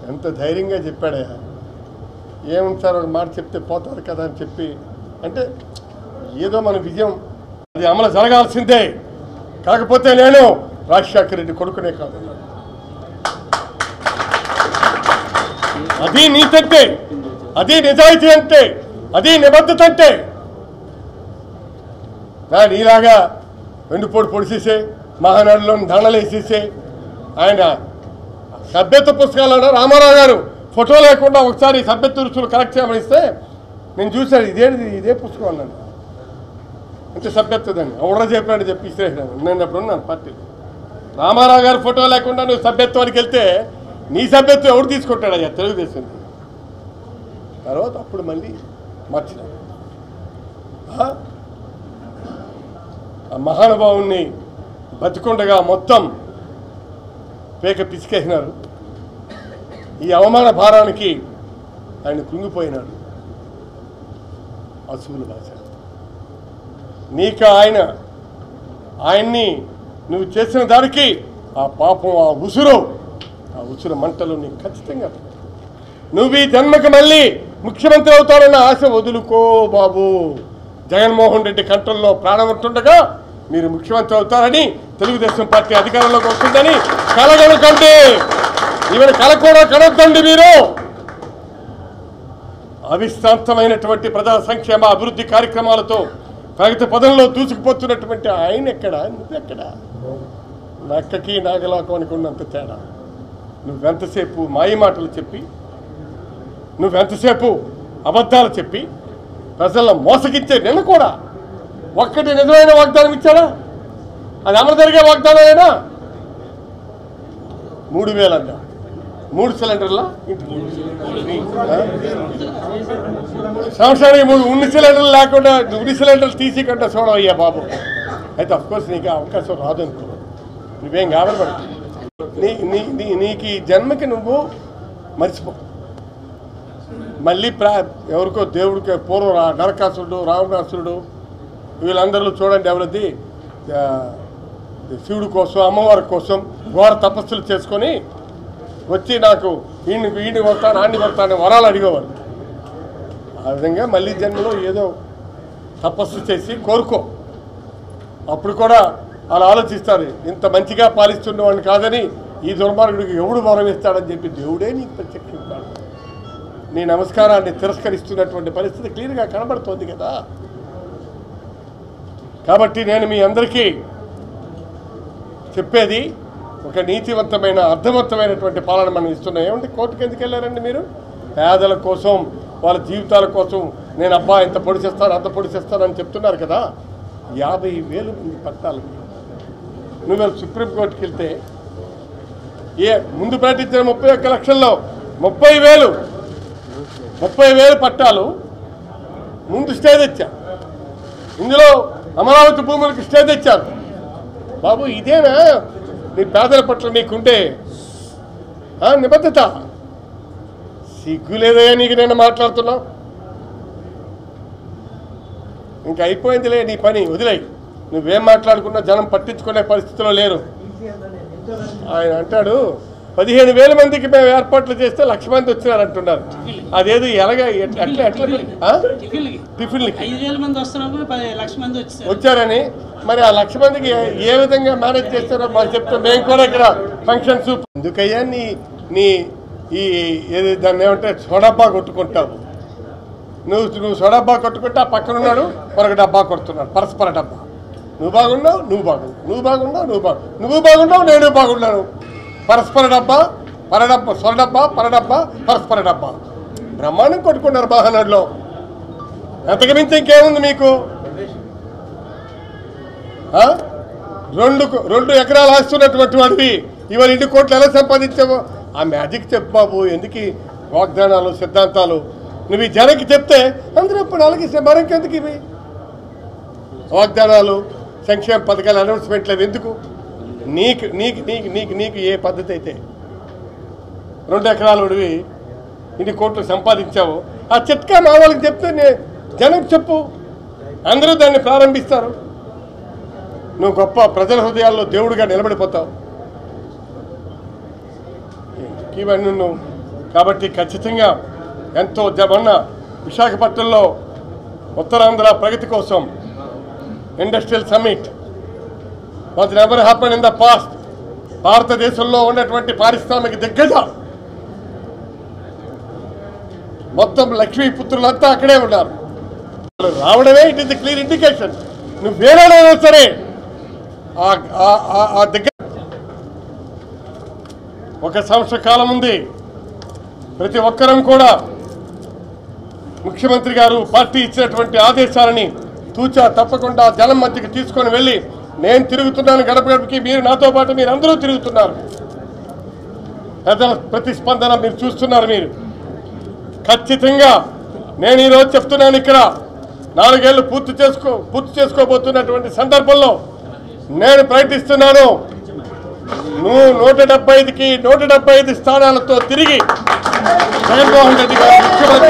ఎంత ధైర్యంగా చెప్పాడయ్యా ఏముంది సార్ ఒక మాట చెప్తే పోతారు కదా అని చెప్పి అంటే ఏదో మన విజయం అది అమలు జరగాల్సిందే కాకపోతే నేను రాజశేఖర రెడ్డి కొడుకునే కాదు అది నీతంటే అది నిజాయితీ అంటే అది నిబద్ధత అంటే నా నీలాగా వెండిపోటు పొడిచేసే మహానాడులో దండలు వేసేసే ఆయన సభ్యత్వ పుస్తకాలు రామారావు గారు ఫోటో లేకుండా ఒకసారి సభ్యత్వ రుచులు కరెక్ట్ చేయమని ఇస్తే నేను చూశాను ఇదేంటి ఇదే పుస్తకం అన్నాను అంటే సభ్యత్వదండి ఎవడో చెప్పాడు చెప్పి ఇచ్చేసాను నేను అప్పుడు ఉన్నాను పార్టీలో రామారావు గారి ఫోటో లేకుండా నువ్వు సభ్యత్వానికి వెళ్తే నీ సభ్యత్వం ఎవడు తీసుకుంటాడు అయ్యా తెలుగుదేశం తర్వాత అప్పుడు మళ్ళీ మర్చిన ఆ? ఆ మహానుభావుణ్ణి బతికుండగా మొత్తం పేక పిసికేసినారు ఈ అవమాన భారానికి ఆయన కృంగిపోయినాడు అసువుల భాష నీకు ఆయన ఆయన్ని నువ్వు చేసిన దానికి ఆ పాపం ఆ ఉసురు ఆ ఉసురు మంటలు నీకు ఖచ్చితంగా నువ్వు ఈ జన్మకి మళ్ళీ ముఖ్యమంత్రి అవుతారన్న ఆశ వదులుకో బాబు జగన్మోహన్ రెడ్డి కంట్రోల్లో ప్రాణం ఉంటుండగా మీరు ముఖ్యమంత్రి అవుతారని తెలుగుదేశం పార్టీ అధికారంలోకి వస్తుందని కలగనకండి ఈవెన కల కూడా కనొద్దండి మీరు అవిశ్రాంతమైనటువంటి ప్రజా సంక్షేమ అభివృద్ధి కార్యక్రమాలతో ప్రగతి పదంలో దూసుకుపోతున్నటువంటి ఆయన ఎక్కడ నువ్వెక్కడ నక్కకి నాగలాకానికి ఉన్నంత తేడా నువ్వెంతసేపు మాయ మాటలు చెప్పి నువ్వెంతసేపు అబద్ధాలు చెప్పి ప్రజలను మోసగించే నిన్న కూడా ఒక్కటి నిజమైన వాగ్దానం ఇచ్చాడా అది అమలు జరిగే వాగ్దానమేనా మూడు వేలు అన్నా మూడు సిలిండర్ల సంవత్సరానికి మూడు ఉన్ని సిలిండర్లు లేకుండా ఉన్ని సిలిండర్లు తీసి కంటే చూడవయ్యా బాబు అయితే అఫ్కోర్స్ నీకు ఆ అవకాశం రాదు అనుకో నువ్వేం కాబడబడు నీ నీ నీ నీకు ఈ జన్మకి నువ్వు మర్చిపో మళ్ళీ ప్రా ఎవరికో దేవుడికి పూర్వం రా నరకాసురుడు రావణాసురుడు వీళ్ళందరూ చూడండి ఎవరిది ఆ, శివుడి కోసం అమ్మవారి కోసం ఘోర తపస్సులు చేసుకొని వచ్చి నాకు వీడిని వీడిని కొడతాను ఆడిని కొడతాను వరాలు అడిగేవారు ఆ విధంగా మళ్ళీ జన్మలో ఏదో తపస్సు చేసి కోరుకో అప్పుడు కూడా అలా ఆలోచిస్తారు ఇంత మంచిగా పాలిస్తున్నవాడిని కాదని ఈ దుర్మార్గుడికి ఎవడు వరం ఇస్తాడని చెప్పి దేవుడే నీకు ప్రత్యక్షిస్తాడు నీ నమస్కారాన్ని తిరస్కరిస్తున్నటువంటి పరిస్థితి క్లియర్గా కనబడుతోంది కదా కాబట్టి నేను మీ అందరికీ చెప్పేది ఒక నీతివంతమైన అర్థవంతమైనటువంటి పాలన మనం ఇస్తున్నాం ఏమంటే కోర్టుకు ఎందుకు వెళ్ళారండి మీరు పేదల కోసం వాళ్ళ జీవితాల కోసం నేను అబ్బా ఇంత పొడి చేస్తాను అంత పొడి చేస్తాను అని చెప్తున్నారు కదా యాభై వేలు మంది పట్టాలు నువ్వు వెళ్ళి సుప్రీంకోర్టుకి వెళ్తే ఏ ముందు ప్రకటించిన ముప్పై ఒక్క లక్షల్లో ముప్పై వేలు ముప్పై వేలు పట్టాలు ముందు స్టే తెచ్చా ఇందులో అమరావతి భూములకు స్టే తెచ్చారు బాబు ఇదేనా నీ పేదల పట్ల నీకుండే ఆ, నిబద్ధత సిగ్గు లేదయ్యా నీకు నేను మాట్లాడుతున్నావు ఇంకా అయిపోయిందిలే నీ పని వదిలేయి నువ్వేం మాట్లాడుకున్నా జనం పట్టించుకునే పరిస్థితిలో లేరు ఆయన అంటాడు పదిహేను వేల మందికి మేము ఏర్పాట్లు చేస్తే లక్ష మంది వచ్చినారు అంటున్నారు అదేదో ఎలాగ ఎట్లా ఎట్లా ఎట్లా ఆ? టిఫిన్లకి టిఫిన్లకి ఐదు వేల మంది వస్తున్నప్పుడు పది లక్ష మంది వచ్చేసారు వచ్చారని మరి ఆ లక్ష మందికి ఏ- ఏ విధంగా మేనేజ్ చేస్తారో మాకు చెప్తే మేము కూడా ఇక్కడ ఫంక్షన్స్ ఎందుకయ్యా నీ నీ ఈ ఏది దాన్ని ఏమంటే సొడబ్బా కొట్టుకుంటావు నువ్వు నువ్వు సొడబ్బా కొట్టుకుంటే ఆ పక్కన ఉన్నాడు మరొక డబ్బా కొడుతున్నాడు పరస్పర డబ్బా నువ్వు బాగున్నావు నువ్వు బాగున్నావు నువ్వు బాగున్నావు నువ్వు బాగు నువ్వు బాగున్నావు నేను బాగున్నాను పరస్పర డబ్బా పరడబ్బా సొరడబ్బా పరడబ్బా పరస్పర డబ్బా బ్రహ్మాండం కొట్టుకున్నారు మహానాడులో అంతకు మించి ఇంకేముంది మీకు ఆ? రెండు కో- రెండు ఎకరాలు ఆస్తున్నటువంటి వాడివి ఇవాళ ఇంటి కోట్లు ఎలా సంపాదించావో ఆ మ్యాజిక్ చెప్పు బాబు ఎందుకు ఈ వాగ్దానాలు సిద్ధాంతాలు నువ్వు ఈ జనకి చెప్తే అందరూ ఇప్పుడు అలాగే మరింకెందుకు ఇవి వాగ్దానాలు సంక్షేమ పథకాలు అనౌన్స్మెంట్లు అవి ఎందుకు నీకు నీకు నీకు నీకు నీకు ఏ పద్ధతి అయితే రెండు ఎకరాలు ఉడివి ఇన్ని కోట్లు సంపాదించావు ఆ చిట్కా మా వాళ్ళకి చెప్తే నే జనం చెప్పు అందరూ దాన్ని ప్రారంభిస్తారు నువ్వు గొప్ప ప్రజల హృదయాల్లో దేవుడిగా నిలబడిపోతావు ఇవన్నీ నువ్వు కాబట్టి ఖచ్చితంగా ఎంతో జమన్న విశాఖపట్నంలో ఉత్తరాంధ్ర ప్రగతి కోసం industrial summit was never happen in the past భారతదేశంలో ఉన్నటువంటి పారిశ్రామిక దిగ్గజ మొత్తం లక్ష్మీ పుత్రులంతా అక్కడే ఉన్నారు వాళ్ళు రావడమే ఇట్ ఇస్ క్లియర్ ఇండికేషన్ నువ్వు వేరేడైనా సరే ఆ- ఆ- ఆ- ఆ దగ్గర ఒక సంవత్సర కాలం ఉంది ప్రతి ఒక్కరం కూడా ముఖ్యమంత్రి గారు పార్టీ ఇచ్చినటువంటి ఆదేశాలని తూచా తప్పకుండా జనం మధ్యకి తీసుకొని వెళ్ళి నేను తిరుగుతున్నాను గడప గడపకి మీరు నాతో పాటు మీరు అందరూ తిరుగుతున్నారు ప్రజల ప్రతిస్పందన మీరు చూస్తున్నారు మీరు ఖచ్చితంగా నేను ఈరోజు చెప్తున్నాను ఇక్కడ నాలుగేళ్లు పూర్తి చేసుకో పూర్తి చేసుకోబోతున్నటువంటి సందర్భంలో నేను ప్రయత్నిస్తున్నాను నువ్వు నూట డెబ్బై ఐదుకి నూట డెబ్బై ఐదు స్థానాలతో తిరిగి జగన్మోహన్ రెడ్డి గారు ముఖ్యమంత్రి